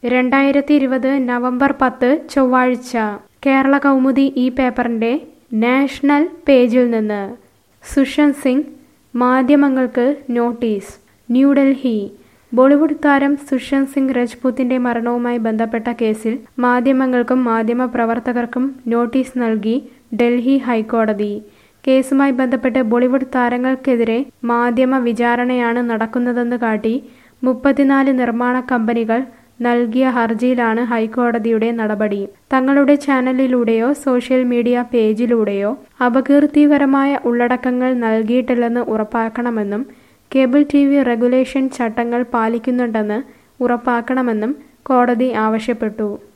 രണ്ടായിരത്തി ഇരുപത് നവംബർ പത്ത് ചൊവ്വാഴ്ച കേരള കൗമുദി ഈ പേപ്പറിന്റെ നാഷണൽ പേജിൽ നിന്ന് സുഷന്ത് സിംഗ് മാധ്യമങ്ങൾക്ക് നോട്ടീസ് ന്യൂഡൽഹി ബോളിവുഡ് താരം സുഷന്ത് സിംഗ് രജ്പൂത്തിന്റെ മരണവുമായി ബന്ധപ്പെട്ട കേസിൽ മാധ്യമങ്ങൾക്കും മാധ്യമപ്രവർത്തകർക്കും നോട്ടീസ് നൽകി ഡൽഹി ഹൈക്കോടതി കേസുമായി ബന്ധപ്പെട്ട് ബോളിവുഡ് താരങ്ങൾക്കെതിരെ മാധ്യമ വിചാരണയാണ് നടക്കുന്നതെന്ന് കാട്ടി മുപ്പത്തിനാല് നിർമ്മാണ കമ്പനികൾ നൽകിയ ഹർജിയിലാണ് ഹൈക്കോടതിയുടെ നടപടി തങ്ങളുടെ ചാനലിലൂടെയോ സോഷ്യൽ മീഡിയ പേജിലൂടെയോ അപകീർത്തികരമായ ഉള്ളടക്കങ്ങൾ നൽകിയിട്ടില്ലെന്ന് ഉറപ്പാക്കണമെന്നും കേബിൾ ടി വി റെഗുലേഷൻ ചട്ടങ്ങൾ പാലിക്കുന്നുണ്ടെന്ന് ഉറപ്പാക്കണമെന്നും കോടതി ആവശ്യപ്പെട്ടു